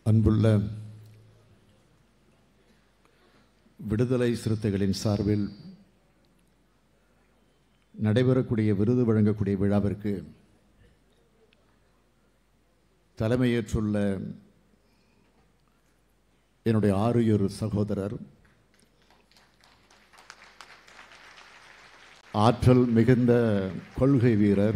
அன்புள்ள விடுதலை சிறுத்தைகளின் சார்பில் நடைபெறக்கூடிய விருது வழங்கக்கூடிய விழாவிற்கு தலைமையேற்றுள்ள என்னுடைய ஆறுயிர் சகோதரர் ஆற்றல் மிகுந்த கொள்கை வீரர்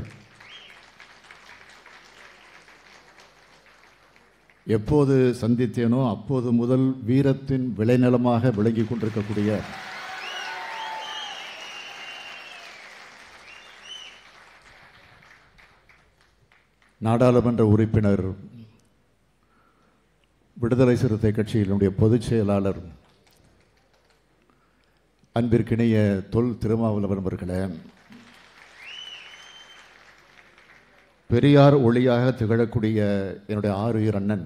எப்போது சந்தித்தேனோ அப்போது முதல் வீரத்தின் விளைநிலமாக விளங்கிக் கொண்டிருக்கக்கூடிய நாடாளுமன்ற உறுப்பினர் விடுதலை சிறுத்தை கட்சியினுடைய பொதுச் செயலாளர் அன்பிற்கிணைய தொல் திருமாவளவன் அவர்களே பெரியார் ஒளியாக திகழக்கூடிய என்னுடைய ஆறுயிர் அண்ணன்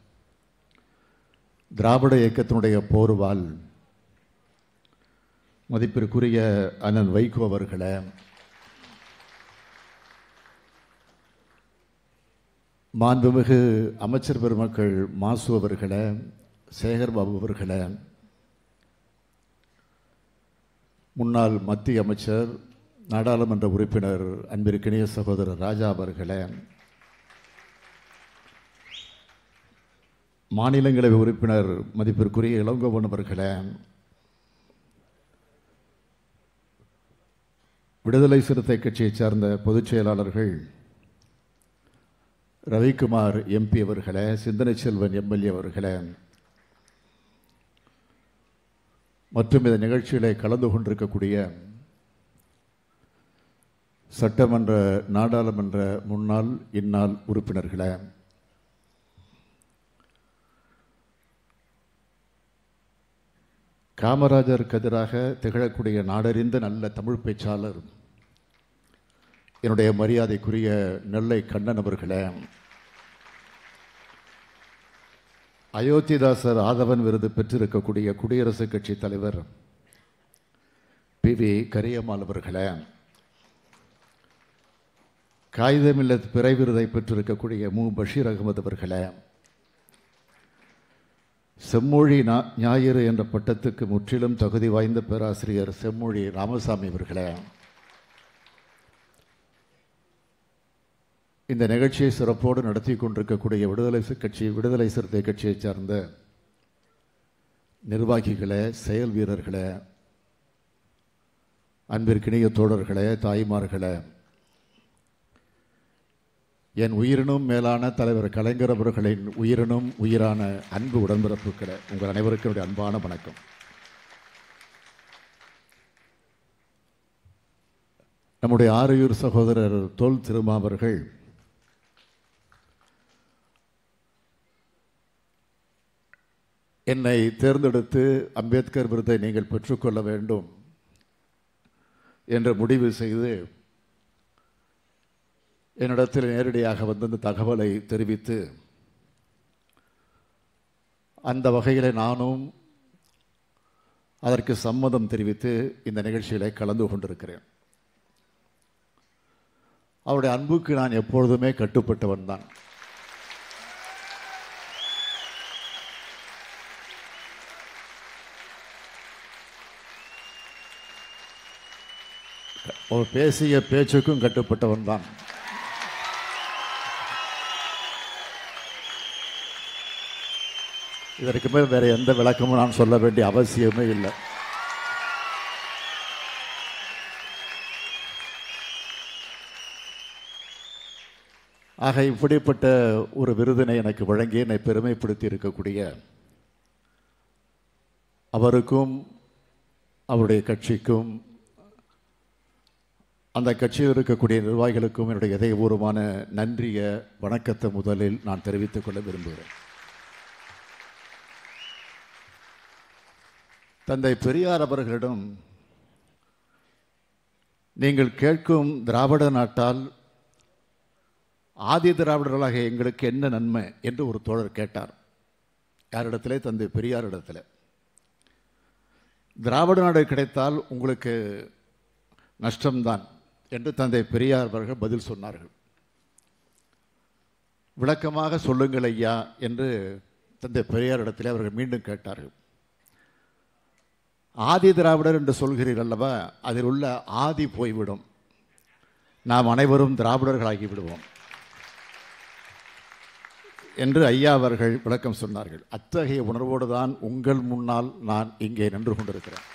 திராவிட இயக்கத்தினுடைய போர்வால் மதிப்பிற்குரிய அண்ணன் வைகோ அவர்களே மாண்புமிகு அமைச்சர் பெருமக்கள் மாசு அவர்களே சேகர் பாபு அவர்களே முன்னாள் மத்திய அமைச்சர் நாடாளுமன்ற உறுப்பினர் அன்பிற்கினிய சகோதரர் ராஜா அவர்களே மாநிலங்களவை உறுப்பினர் மதிப்பிற்குரிய இளங்கோவன் அவர்களே விடுதலை சிறுத்தை கட்சியைச் சார்ந்த பொதுச் செயலாளர்கள் ரவிக்குமார் எம்பி அவர்களே சிந்தனை செல்வன் எம்எல்ஏ அவர்களே மற்றும் இந்த நிகழ்ச்சியிலே கலந்து கொண்டிருக்கக்கூடிய சட்டமன்ற நாடாளுமன்ற முன்னாள் இந்நாள் உறுப்பினர்களே காமராஜருக்கு எதிராக திகழக்கூடிய நாடறிந்த நல்ல தமிழ் பேச்சாளர் என்னுடைய மரியாதைக்குரிய நெல்லை கண்ணன் அவர்களே அயோத்திதாசர் ஆதவன் விருது பெற்றிருக்கக்கூடிய குடியரசுக் கட்சி தலைவர் பி வி கரியம்மாள் அவர்களே காகிதமில்லத் பிறை விருதை பெற்றிருக்கக்கூடிய மு பஷீர் அகமது அவர்களே செம்மொழி நா- ஞாயிறு என்ற பட்டத்துக்கு முற்றிலும் தகுதி வாய்ந்த பேராசிரியர் செம்மொழி ராமசாமி அவர்களே இந்த நிகழ்ச்சியை சிறப்போடு நடத்தி கொண்டிருக்கக்கூடிய விடுதலை சி- கட்சி விடுதலை சிறுத்தை கட்சியைச் சார்ந்த நிர்வாகிகளே செயல் வீரர்களே அன்பிற்கினிய தோழர்களே தாய்மார்களே என் உயிரினும் மேலான தலைவர் கலைஞர் அவர்களின் உயிரினும் உயிரான அன்பு உடன்பிறப்புகளே உங்கள் அனைவருக்கும் என்னுடைய அன்பான வணக்கம் நம்முடைய ஆரையூர் சகோதரர் தொல் திருமா அவர்கள் என்னை தேர்ந்தெடுத்து அம்பேத்கர் விருதை நீங்கள் பெற்றுக்கொள்ள வேண்டும் என்று முடிவு செய்து என்னிடத்தில் நேரடியாக வந்து இந்த தகவலை தெரிவித்து அந்த வகையில் நானும் அதற்கு சம்மதம் தெரிவித்து இந்த நிகழ்ச்சியிலே கலந்து கொண்டிருக்கிறேன் அவருடைய அன்புக்கு நான் எப்பொழுதுமே கட்டுப்பட்டவன் தான் அவர் பேசிய பேச்சுக்கும் கட்டுப்பட்டவன் தான் இதற்கு மேல் வேற எந்த விளக்கமும் நான் சொல்ல வேண்டிய அவசியமே இல்லை ஆக இப்படிப்பட்ட ஒரு விருதினை எனக்கு வழங்கி என்னை பெருமைப்படுத்தி இருக்கக்கூடிய அவருக்கும் அவருடைய கட்சிக்கும் அந்த கட்சியில் இருக்கக்கூடிய நிர்வாகிகளுக்கும் என்னுடைய இதயபூர்வமான நன்றிய வணக்கத்தை முதலில் நான் தெரிவித்துக் கொள்ள விரும்புகிறேன் தந்தை பெரியார் அவர்களிடம் நீங்கள் கேட்கும் திராவிட நாட்டால் ஆதி திராவிடர்களாக எங்களுக்கு என்ன நன்மை என்று ஒரு தோழர் கேட்டார் யாரிடத்திலே தந்தை பெரியாரிடத்தில் திராவிட நாடு கிடைத்தால் உங்களுக்கு நஷ்டம்தான் என்று தந்தை பெரியார் அவர்கள் பதில் சொன்னார்கள் விளக்கமாக சொல்லுங்கள் ஐயா என்று தந்தை பெரியார் இடத்திலே அவர்கள் மீண்டும் கேட்டார்கள் ஆதி திராவிடர் என்று சொல்கிறீர்கள் அல்லவா அதில் உள்ள ஆதி போய்விடும் நாம் அனைவரும் திராவிடர்களாகி விடுவோம் என்று ஐயா அவர்கள் விளக்கம் சொன்னார்கள் அத்தகைய உணர்வோடு தான் உங்கள் முன்னால் நான் இங்கே நின்று கொண்டிருக்கிறேன்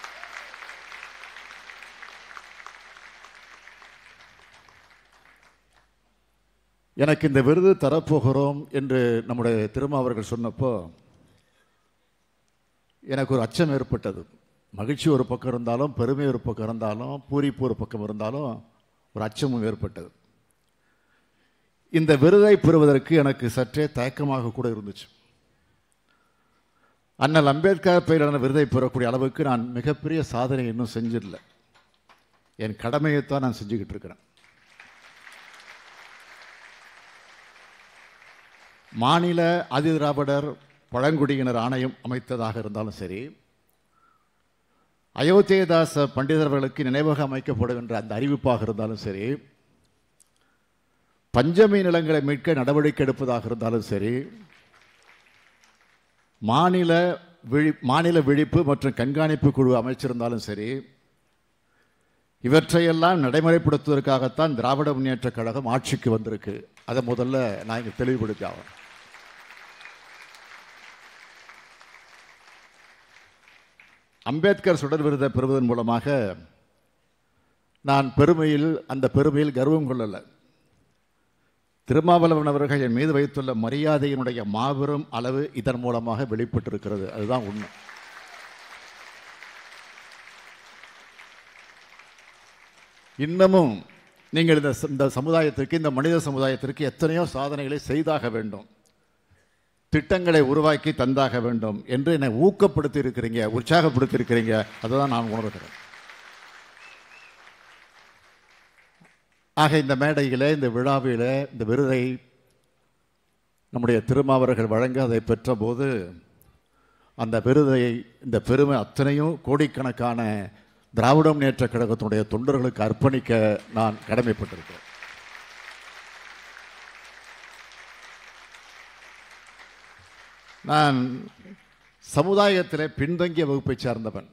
எனக்கு இந்த விருது தரப்போகிறோம் என்று நம்முடைய திருமா அவர்கள் சொன்னப்போ எனக்கு ஒரு அச்சம் ஏற்பட்டது மகிழ்ச்சி ஒரு பக்கம் இருந்தாலும் பெருமை ஒரு பக்கம் இருந்தாலும் பூரிப்பு ஒரு பக்கம் இருந்தாலும் ஒரு அச்சமும் ஏற்பட்டது இந்த விருதை பெறுவதற்கு எனக்கு சற்றே தயக்கமாக கூட இருந்துச்சு அண்ணல் அம்பேத்கர் பெயரான விருதை பெறக்கூடிய அளவுக்கு நான் மிகப்பெரிய சாதனை இன்னும் செஞ்சிடல என் கடமையைத்தான் நான் செஞ்சுக்கிட்டு இருக்கிறேன் மாநில ஆதிதிராவிடர் பழங்குடியினர் ஆணையம் அமைத்ததாக இருந்தாலும் சரி அயோத்தியதாச பண்டிதர்களுக்கு நினைவாக அமைக்கப்படுகின்ற அந்த அறிவிப்பாக இருந்தாலும் சரி பஞ்சமி நிலங்களை மீட்க நடவடிக்கை எடுப்பதாக இருந்தாலும் சரி மாநில விழி மாநில விழிப்பு மற்றும் கண்காணிப்பு குழு அமைச்சிருந்தாலும் சரி இவற்றையெல்லாம் நடைமுறைப்படுத்துவதற்காகத்தான் திராவிட முன்னேற்றக் கழகம் ஆட்சிக்கு வந்திருக்கு அதை முதல்ல நான் இங்கே தெளிவுபடுத்தி ஆகணும் அம்பேத்கர் சுடர் விருதை பெறுவதன் மூலமாக நான் பெருமையில் அந்த பெருமையில் கர்வம் கொள்ளலை திருமாவளவன் அவர்கள் என் மீது வைத்துள்ள மரியாதையினுடைய மாபெரும் அளவு இதன் மூலமாக வெளிப்பட்டிருக்கிறது அதுதான் உண்மை இன்னமும் நீங்கள் இந்த ச- இந்த சமுதாயத்திற்கு இந்த மனித சமுதாயத்திற்கு எத்தனையோ சாதனைகளை செய்தாக வேண்டும் திட்டங்களை உருவாக்கி தந்தாக வேண்டும் என்று என்னை ஊக்கப்படுத்தி இருக்கிறீங்க உற்சாகப்படுத்தி இருக்கிறீங்க அதை தான் நான் உணர்கிறேன் ஆக இந்த மேடையிலே இந்த விழாவிலே இந்த விருதை நம்முடைய திருமாவர்கள் வழங்க அதை பெற்றபோது அந்த விருதை இந்த பெருமை அத்தனையும் கோடிக்கணக்கான திராவிட முன்னேற்ற கழகத்தினுடைய தொண்டர்களுக்கு அர்ப்பணிக்க நான் கடமைப்பட்டிருக்கிறேன் நான் சமுதாயத்திலே பின்தங்கிய வகுப்பை சார்ந்தவன்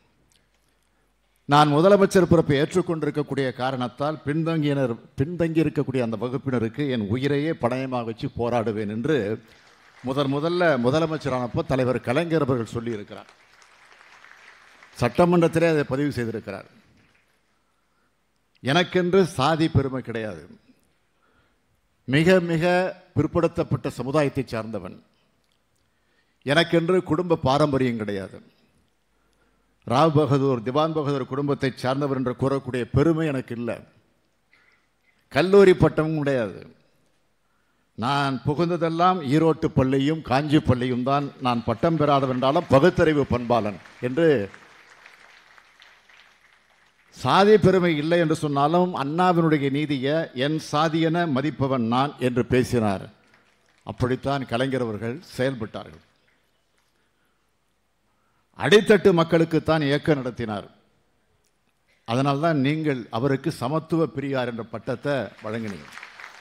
நான் முதலமைச்சர் பொறுப்பை ஏற்றுக்கொண்டிருக்கக்கூடிய காரணத்தால் பின்தங்கியினர் பின்தங்கி இருக்கக்கூடிய அந்த வகுப்பினருக்கு என் உயிரையே பணயமாக வச்சு போராடுவேன் என்று முதன் முதல்ல முதலமைச்சரானப்போ தலைவர் கலைஞர் அவர்கள் சொல்லியிருக்கிறார் சட்டமன்றத்திலே அதை பதிவு செய்திருக்கிறார் எனக்கென்று சாதி பெருமை கிடையாது மிக மிக பிற்படுத்தப்பட்ட சமுதாயத்தை சார்ந்தவன் எனக்கென்று குடும்ப பாரம்பரியம் கிடையாது ராவ் பகதூர் திவான் பகதூர் குடும்பத்தை சார்ந்தவர் என்று கூறக்கூடிய பெருமை எனக்கு இல்லை கல்லூரி பட்டமும் கிடையாது நான் புகுந்ததெல்லாம் ஈரோட்டு பள்ளியும் காஞ்சி பள்ளியும் தான் நான் பட்டம் பெறாதவென்றாலும் பகுத்தறிவு பண்பாளன் என்று சாதி பெருமை இல்லை என்று சொன்னாலும் அண்ணாவினுடைய நீதியை என் சாதியென மதிப்பவன் நான் என்று பேசினார் அப்படித்தான் கலைஞர் அவர்கள் செயல்பட்டார்கள் அடித்தட்டு மக்களுக்குத்தான் இயக்கம் நடத்தினார் அதனால்தான் நீங்கள் அவருக்கு சமத்துவ பிரியார் என்ற பட்டத்தை வழங்கினீங்க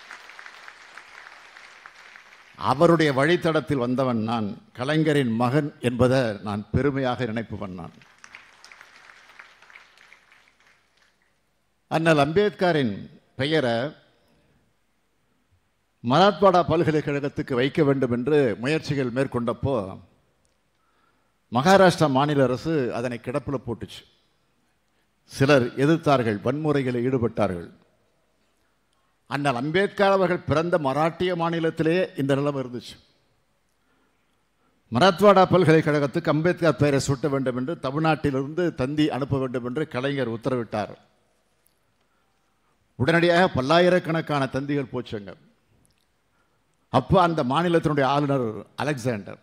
அவருடைய வழித்தடத்தில் வந்தவன் நான் கலைஞரின் மகன் என்பதை நான் பெருமையாக நினைப்பவன் நான் அண்ணல் அம்பேத்கரின் பெயரை மராத்வாடா பல்கலைக்கழகத்துக்கு வைக்க வேண்டும் என்று முயற்சிகள் மேற்கொண்டப்போ மகாராஷ்டிரா மாநில அரசு அதனை கிடப்பில் போட்டுச்சு சிலர் எதிர்த்தார்கள் வன்முறைகளில் ஈடுபட்டார்கள் அண்ணல் அம்பேத்கர் அவர்கள் பிறந்த மராட்டிய மாநிலத்திலே இந்த நிலைமை இருந்துச்சு மராத்வாடா பல்கலைக்கழகத்துக்கு அம்பேத்கர் பெயரை சூட்ட வேண்டும் என்று தமிழ்நாட்டிலிருந்து தந்தி அனுப்ப வேண்டும் என்று கலைஞர் உத்தரவிட்டார் உடனடியாக பல்லாயிரக்கணக்கான தந்திகள் போச்சுங்க அப்போ அந்த மாநிலத்தினுடைய ஆளுநர் அலெக்சாண்டர்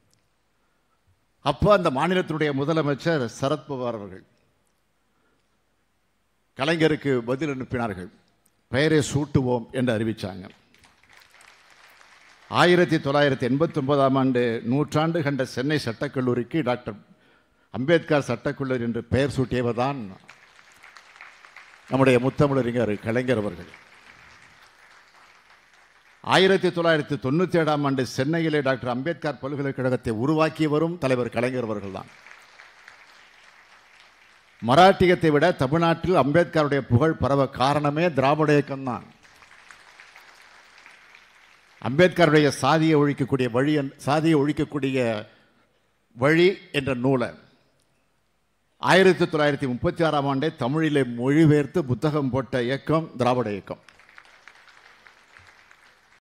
அப்போ அந்த மாநிலத்தினுடைய முதலமைச்சர் சரத்பவார் அவர்கள் கலைஞருக்கு பதில் அனுப்பினார்கள் பெயரை சூட்டுவோம் என்று அறிவிச்சாங்க ஆயிரத்தி தொள்ளாயிரத்தி எண்பத்தி ஒன்பதாம் ஆண்டு நூற்றாண்டு கண்ட சென்னை சட்டக்கல்லூரிக்கு டாக்டர் அம்பேத்கர் சட்டக்கல்லூரி என்று பெயர் சூட்டியவர் தான் நம்முடைய முத்தமிழறிஞர் கலைஞர் அவர்கள் ஆயிரத்தி தொள்ளாயிரத்தி தொண்ணூற்றி ஏழாம் ஆண்டு சென்னையிலே டாக்டர் அம்பேத்கர் பல்கலைக்கழகத்தை உருவாக்கி வரும் தலைவர் கலைஞர் அவர்கள்தான் மராட்டியத்தை விட தமிழ்நாட்டில் அம்பேத்கருடைய புகழ் பரவ காரணமே திராவிட இயக்கம்தான் அம்பேத்கருடைய சாதியை ஒழிக்கக்கூடிய வழி என்- சாதியை ஒழிக்கக்கூடிய வழி என்ற நூலை ஆயிரத்தி தொள்ளாயிரத்தி முப்பத்தி ஆறாம் ஆண்டே தமிழிலே மொழிபெயர்த்து புத்தகம் போட்ட இயக்கம் திராவிட இயக்கம்